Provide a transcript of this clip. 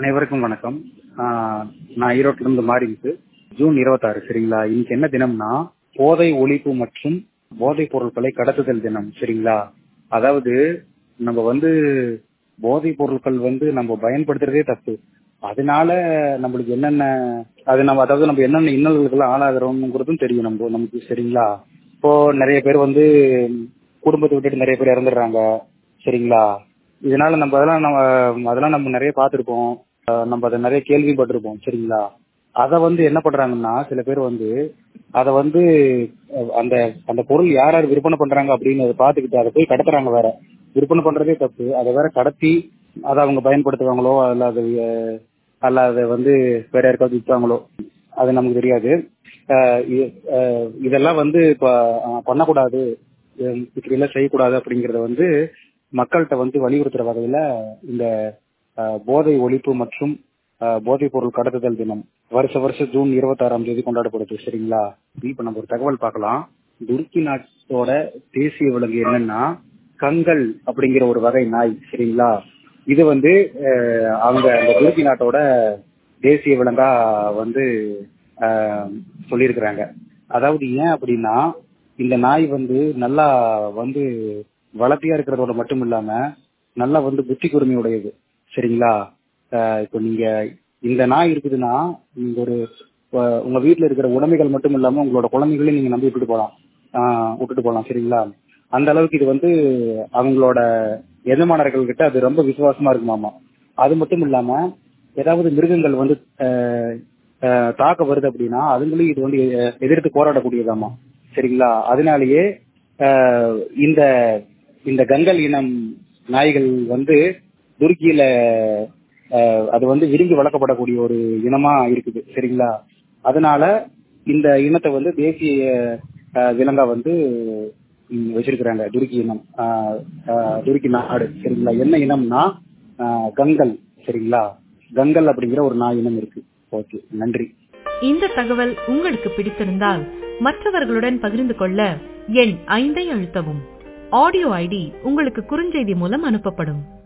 அனைவருக்கும் வணக்கம் ஆஹ் நான் ஈரோட்டில இருந்து மாறிட்டு ஜூன் இருபத்தாறு சரிங்களா இன்னைக்கு என்ன தினம்னா போதை ஒழிப்பு மற்றும் போதைப் பொருட்களை கடத்துதல் தினம் சரிங்களா அதாவது நம்ம வந்து போதைப் பொருட்கள் வந்து நம்ம பயன்படுத்துறதே தப்பு அதனால நம்மளுக்கு என்னென்ன அது நம்ம அதாவது நம்ம என்னென்ன இன்னல்களுக்கெல்லாம் ஆளாகிறோம்ங்கிறதும் தெரியும் நம்ம நமக்கு சரிங்களா இப்போ நிறைய பேர் வந்து குடும்பத்தை விட்டுட்டு நிறைய பேர் இறந்துடுறாங்க சரிங்களா இதனால நம்ம அதெல்லாம் நம்ம அதெல்லாம் நம்ம நிறைய பார்த்துருப்போம் அஹ் நம்ம அதை நிறைய கேள்விப்பட்டிருப்போம் சரிங்களா அதை வந்து என்ன பண்றாங்கன்னா சில பேர் வந்து அதை வந்து அஹ் அந்த அந்த பொருள் யார் யார் விற்பனை பண்றாங்க அப்படின்னு அதை பார்த்துக்கிட்டு அதை போய் கடத்துறாங்க வேற விற்பனை பண்றதே தப்பு அதை வேற கடத்தி அதை அவங்க பயன்படுத்துவாங்களோ அல்ல அது அஹ் அல்ல அதை வந்து வேற யாருக்காவது விற்பாங்களோ அது நமக்கு தெரியாது அஹ் இ- அஹ் இதெல்லாம் வந்து இப்ப அஹ் பண்ணக்கூடாது அஹ் இப்படி எல்லாம் செய்யக்கூடாது அப்படிங்கறத வந்து மக்கள்கிட்ட வந்து வலியுறுத்துற வகையில இந்த அஹ், போதை ஒழிப்பு மற்றும் அஹ், போதைப் பொருள் கடத்துதல் தினம் வருஷ வருஷம் ஜூன் இருபத்தாறாம் தேதி கொண்டாடப்படுது சரிங்களா இப்ப நம்ம ஒரு தகவல் பார்க்கலாம் துருக்கி நாட்டோட தேசிய விலங்கு என்னன்னா கங்கல் அப்படிங்கிற ஒரு வகை நாய் சரிங்களா இது வந்து அஹ், அவங்க அந்த துருக்கி நாட்டோட தேசிய விலங்கா வந்து அஹ், சொல்லியிருக்கிறாங்க அதாவது ஏன் அப்படின்னா இந்த நாய் வந்து நல்லா வந்து வளர்த்தியா இருக்கிறதோட மட்டும் இல்லாம நல்லா வந்து புத்தி கூர்மையுடையது சரிங்களா அஹ் இப்போ நீங்க இந்த நாய் இருக்குதுன்னா நீங்க ஒரு அஹ் உங்க வீட்டுல இருக்கிற உடைமைகள் மட்டும் இல்லாம உங்களோட குழந்தைகளையும் நீங்க நம்பி விட்டுட்டு போலாம் ஆஹ் விட்டுட்டு போலாம் சரிங்களா அந்த அளவுக்கு இது வந்து அவங்களோட எஜமானர்கள் கிட்ட அது ரொம்ப விசுவாசமா இருக்குமாமா அது மட்டும் இல்லாம ஏதாவது மிருகங்கள் வந்து அஹ், அஹ், தாக்க வருது அப்படின்னா அதுங்களையும் இது வந்து எ- எதிர்த்து போராடக்கூடியதாமா சரிங்களா அதனாலேயே அஹ், இந்த இந்த கங்கல் இனம் நாய்கள் வந்து துருக்கியில அஹ், அது வந்து விரும்பி வளர்க்கப்படக்கூடிய ஒரு இனமா இருக்குது சரிங்களா அதனால இந்த இனத்தை வந்து தேசிய அஹ், விலங்கா வந்து ம், வச்சிருக்கிறாங்க துருக்கி இனம் அஹ், அஹ், துருக்கி நாடு சரிங்களா என்ன இனம்னா அஹ், கங்கல் சரிங்களா கங்கல் அப்படிங்கிற ஒரு நாய் இனம் இருக்கு ஓகே நன்றி இந்த தகவல் உங்களுக்கு பிடித்திருந்தால் மற்றவர்களுடன் பகிர்ந்து கொள்ள எண் ஐந்தை அழுத்தவும் ஆடியோ ஐடி உங்களுக்கு குறுஞ்செய்தி மூலம் அனுப்பப்படும்